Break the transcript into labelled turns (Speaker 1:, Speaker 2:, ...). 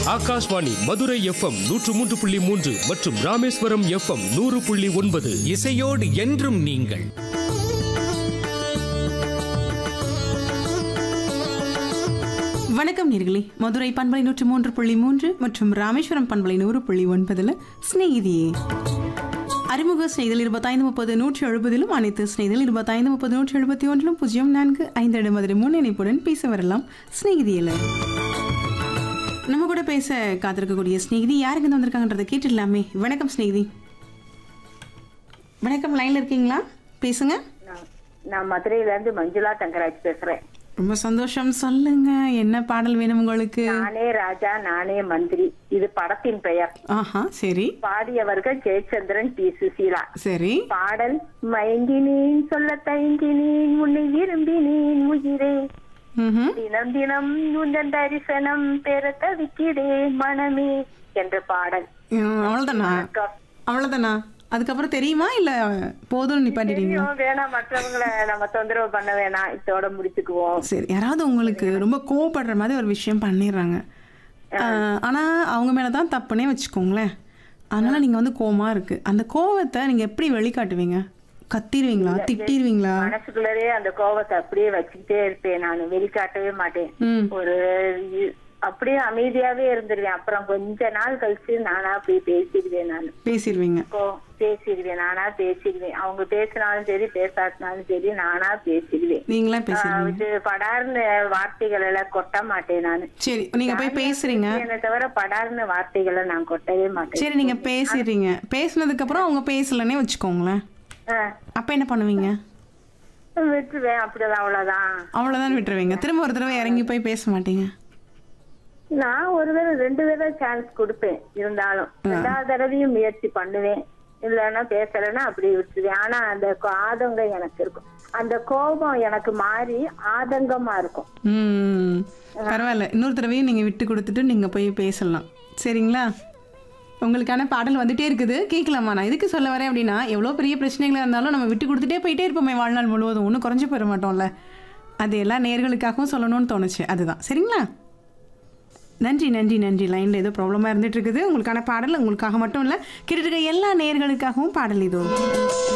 Speaker 1: Akashvani Madurai FM நூற்று மூன்று புள்ளி மூன்று மற்றும் ராமேஸ்வரம் எஃப்எம் நூறு புள்ளி ஒன்பது
Speaker 2: இசையோடு என்றும் நீங்கள்
Speaker 3: வணக்கம் நேர்களே மதுரை பண்பலை நூற்று மூன்று புள்ளி மூன்று மற்றும் ராமேஸ்வரம் பண்பலை நூறு புள்ளி ஒன்பதுல ஸ்நேகிதியே அறிமுக ஸ்நேகிதல் இருபத்தைந்து முப்பது நூற்றி எழுபதிலும் அனைத்து ஸ்நேகிதல் இருபத்தைந்து முப்பது நூற்றி எழுபத்தி ஒன்றிலும் பூஜ்ஜியம் நான்கு ஐந்து ஏழு மதுரை முன்னிணைப்புடன் பேச வரலாம் ஸ்நேகிதியில் நம்ம கூட பேச காத்திருக்கக்கூடிய ஸ்நேகிதி யாருக்கு இருந்து வந்திருக்காங்கன்றதை கேட்டுடலாமே வணக்கம் ஸ்நேகிதி வணக்கம் லைன்ல இருக்கீங்களா பேசுங்க
Speaker 4: நான் நான் மதுரையில இருந்து மஞ்சுளா தங்கராஜ் பேசுறேன்
Speaker 3: ரொம்ப சந்தோஷம் சொல்லுங்க என்ன பாடல் வேணும் உங்களுக்கு
Speaker 4: நானே ராஜா நானே மந்திரி இது படத்தின் பெயர்
Speaker 3: ஆஹா சரி
Speaker 4: பாடியவர்கள் ஜெயச்சந்திரன் பி சுசீலா
Speaker 3: சரி
Speaker 4: பாடல் மயங்கினேன் சொல்ல தயங்கினேன் உன்னை விரும்பினேன் உயிரே
Speaker 3: ம்ஹும்.
Speaker 4: தினம் தினம் உந்தன் தரிசனம் பெற தவிக்கிறேன் மனமே என்ற பாடல்
Speaker 3: ம், அவ்வளவுதானா
Speaker 4: வணக்கம்.
Speaker 3: அவ்வளவுதானா அதுக்கப்புறம் தெரியுமா இல்ல போதும்னு நிப்பாட்டிட்டீங்களா
Speaker 4: தெரியும், வேணாம் மற்றவங்களை நம்ம தொந்தரவு பண்ண வேணாம் இதோட முடிச்சுக்குவோம்
Speaker 3: சரி யாராவது உங்களுக்கு ரொம்ப கோவப்படுற மாதிரி ஒரு விஷயம் பண்ணிடுறாங்க ஆஹ், ஆனா அவங்க மேலதான் தப்புனே வச்சுக்கோங்களேன் அதனால நீங்க வந்து கோவமா இருக்கு அந்த கோவத்தை நீங்க எப்படி வெளிக்காட்டுவீங்க கத்திடுவீங்களா திட்டிடுவீங்களா
Speaker 4: மனசுக்குள்ளரே அந்த கோபத்தை அப்படியே வச்சுக்கிட்டே இருப்பேன் நான் வெளிக்காட்டவே மாட்டேன்
Speaker 3: ம்
Speaker 4: ஒரு இ- அப்படியே அமைதியாவே இருந்துருவேன் அப்புறம் கொஞ்ச நாள் கழிச்சு நானா அப்படியே பேசிடுவேன் நான்
Speaker 3: பேசிடுவீங்க
Speaker 4: பேசிடுவேன் நானா பேசிடுவேன் அவங்க பேசினாலும் சரி பேசாட்டினாலும் சரி நானா பேசிடுவேன்
Speaker 3: நீங்களா
Speaker 4: ஆஹ்
Speaker 3: பேசிடுவீங்க
Speaker 4: இது படார்னு வார்த்தைகள் எல்லாம் கொட்ட மாட்டேன் நான்
Speaker 3: சரி நீங்க போய் பேசுறீங்க
Speaker 4: என்னை தவிர படார்னு வார்த்தைகளை நான் கொட்டவே மாட்டேன்
Speaker 3: சரி நீங்க பேசிடுறீங்க பேசுனதுக்கு அப்புறம் அவங்க பேசலன்னே வச்சுக்கோங்களேன்
Speaker 4: ஆஹ்
Speaker 3: அப்ப என்ன பண்ணுவீங்க
Speaker 4: விட்டுருவேன் அப்படிதான் அவ்வளவுதான்
Speaker 3: அவ்வளவுதான் விட்டுருவீங்க திரும்ப ஒரு தடவை இறங்கி போய் பேச மாட்டீங்க
Speaker 4: நான் ஒரு தடவை ரெண்டு தடவை சான்ஸ் கொடுப்பேன் இருந்தாலும் ரெண்டாவது தடவையும் முயற்சி பண்ணுவேன் இல்லைன்னா பேசலைன்னா அப்படியே விட்டுருவேன் ஆனா அந்த கோ- ஆதங்கம் எனக்கு இருக்கும் அந்த கோபம் எனக்கு மாறி ஆதங்கமா இருக்கும்
Speaker 3: ம் பரவாயில்ல இன்னொரு தடவையும் நீங்கள் விட்டு கொடுத்துட்டு நீங்கள் போய் பேசலாம் சரிங்களா உங்களுக்கான பாடல் வந்துட்டே இருக்குது கேட்கலாமா நான் எதுக்கு சொல்ல வரேன் அப்படின்னா எவ்வளோ பெரிய பிரச்சனைகளாக இருந்தாலும் நம்ம விட்டு கொடுத்துட்டே போயிட்டே இருப்போமே வாழ்நாள் முழுவதும் ஒன்றும் குறைஞ்சு போயிட மாட்டோம்ல அது எல்லா நேர்களுக்காகவும் சொல்லணும்னு தோணுச்சு அதுதான் சரிங்களா நன்றி நன்றி நன்றி லைனில் ஏதோ ப்ராப்ளமாக இருந்துட்டு இருக்குது உங்களுக்கான பாடல் உங்களுக்காக மட்டும் இல்லை கேட்டுட்டு இருக்க எல்லா நேர்களுக்காகவும் பாடல் இதோ